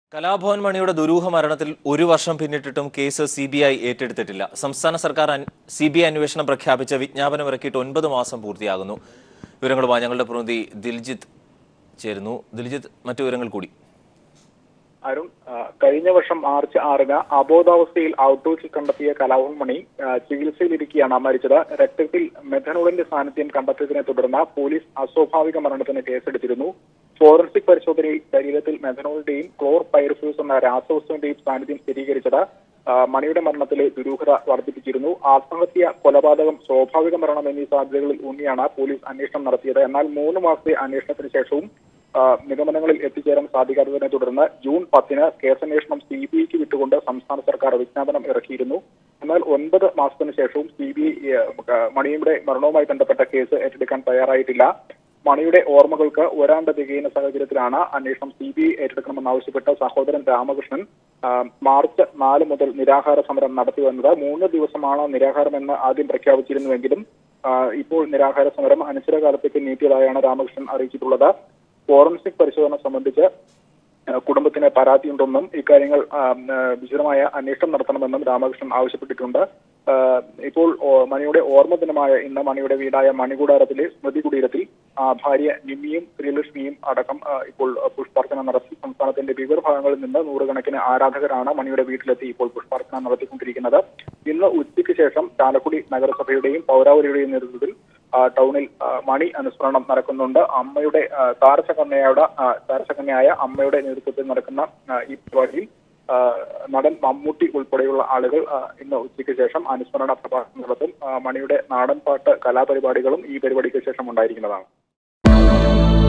കലാഭവൻ മണിയുടെ ദുരൂഹ മരണത്തിൽ ഒരു വർഷം പിന്നിട്ടിട്ടും കേസ് സി ബി ഐ ഏറ്റെടുത്തിട്ടില്ല സംസ്ഥാന സർക്കാർ സി ബി ഐ അന്വേഷണം പ്രഖ്യാപിച്ച് വിജ്ഞാപനം ഇറക്കിയിട്ട് ഒൻപത് മാസം പൂർത്തിയാകുന്നു വിവരങ്ങളുമായി ഞങ്ങളുടെ പ്രതിനിധി ദിൽജിത്ത് ചേരുന്നു ദിൽജിത്ത് മറ്റു വിവരങ്ങൾ കൂടി അരുൺ ആ, കഴിഞ്ഞ വർഷം മാർച്ച് ആറിന് അബോധാവസ്ഥയിൽ ഔട്ട്ഡോസിൽ കണ്ടെത്തിയ കലാഭവൻ മണി ആ, ചികിത്സയിലിരിക്കെയാണ് മരിച്ചത് രക്തത്തിൽ മെഥനോളിന്റെ സാന്നിധ്യം കണ്ടെത്തിയതിനെ തുടർന്ന് പോലീസ് അസ്വാഭാവിക മരണത്തിന് കേസെടുത്തിരുന്നു ഫോറൻസിക് പരിശോധനയിൽ ശരീരത്തിൽ മെഥനോളിന്റെയും ക്ലോർ പൈറഫ്യൂസ് എന്ന രാസവസ്തുവിന്റെയും സാന്നിധ്യം സ്ഥിരീകരിച്ചത് ആ, മണിയുടെ മരണത്തിലെ ദുരൂഹത വർദ്ധിപ്പിച്ചിരുന്നു ആത്മഹത്യ കൊലപാതകം സ്വാഭാവിക മരണം എന്നീ സാധ്യതകളിൽ ഊന്നിയാണ് പോലീസ് അന്വേഷണം നടത്തിയത് എന്നാൽ മൂന്ന് മാസത്തെ അന്വേഷണത്തിന് ശേഷവും ആ, നിഗമനങ്ങളിൽ എത്തിച്ചേരാൻ സാധിക്കാത്തതിനെ തുടർന്ന് ജൂൺ പത്തിന് കേസന്വേഷണം സി ബി ഐക്ക് വിട്ടുകൊണ്ട് സംസ്ഥാന സർക്കാർ വിജ്ഞാപനം ഇറക്കിയിരുന്നു എന്നാൽ ഒൻപത് മാസത്തിന് ശേഷവും സി ബി ഐ മണിയുടെ മരണവുമായി ബന്ധപ്പെട്ട കേസ് ഏറ്റെടുക്കാൻ തയ്യാറായിട്ടില്ല മണിയുടെ ഓർമ്മകൾക്ക് ഒരാണ്ട് തികയുന്ന സാഹചര്യത്തിലാണ് അന്വേഷണം സി ബി ഐ ഏറ്റെടുക്കണമെന്നാവശ്യപ്പെട്ട് സഹോദരൻ രാമകൃഷ്ണൻ ആ, മാർച്ച് നാല് മുതൽ നിരാഹാര സമരം നടത്തി വന്നത് മൂന്ന് ദിവസമാണ് നിരാഹാരമെന്ന് ആദ്യം പ്രഖ്യാപിച്ചിരുന്നുവെങ്കിലും ആ, ഇപ്പോൾ നിരാഹാര സമരം അനിശ്ചിതകാലത്തേക്ക് നീട്ടിയതായാണ് രാമകൃഷ്ണൻ അറിയിച്ചിട്ടുള്ളത് ഫോറൻസിക് പരിശോധന സംബന്ധിച്ച് ആ, കുടുംബത്തിന് പരാതിയുണ്ടെന്നും ഇക്കാര്യങ്ങൾ ആ, ആ, വിശദമായ അന്വേഷണം നടത്തണമെന്നും രാമകൃഷ്ണൻ ആവശ്യപ്പെട്ടിട്ടുണ്ട് ആ, ഇപ്പോൾ ഓ, മണിയുടെ ഓർമ്മ ദിനമായ ഇന്ന് മണിയുടെ വീടായ മണികൂടാരത്തിലെ സ്മൃതി കുടീരത്തിൽ ആ, ഭാര്യ നിമ്മിയും ശ്രീലക്ഷ്മിയും അടക്കം ആ, ഇപ്പോൾ പുഷ്പാർച്ചന നടത്തി സംസ്ഥാനത്തിന്റെ വിവിധ ഭാഗങ്ങളിൽ നിന്ന് നൂറുകണക്കിന് ആരാധകരാണ് മണിയുടെ വീട്ടിലെത്തി ഇപ്പോൾ പുഷ്പാർച്ചന നടത്തിക്കൊണ്ടിരിക്കുന്നത് ഇന്ന് ഉച്ചയ്ക്ക് ശേഷം ചാലക്കുടി നഗരസഭയുടെയും പൗരാവലിയുടെയും നേതൃത്വത്തിൽ ആ, ടൗണിൽ ആ, മണി അനുസ്മരണം നടക്കുന്നുണ്ട് അമ്മയുടെ ആ, താരസകന്യയുടെ ആ, താരസകന്യയായ അമ്മയുടെ നേതൃത്വത്തിൽ നടക്കുന്ന ആ, ഈ പരിപാടിയിൽ ആ, നടൻ മമ്മൂട്ടി ഉൾപ്പെടെയുള്ള ആളുകൾ ആ, ഇന്ന് ഉച്ചയ്ക്ക് ശേഷം അനുസ്മരണ പ്രഭാഷണം നടത്തും ആ, മണിയുടെ നാടൻ പാട്ട് കലാപരിപാടികളും ഈ പരിപാടിക്ക് ശേഷം ഉണ്ടായിരിക്കുന്നതാണ്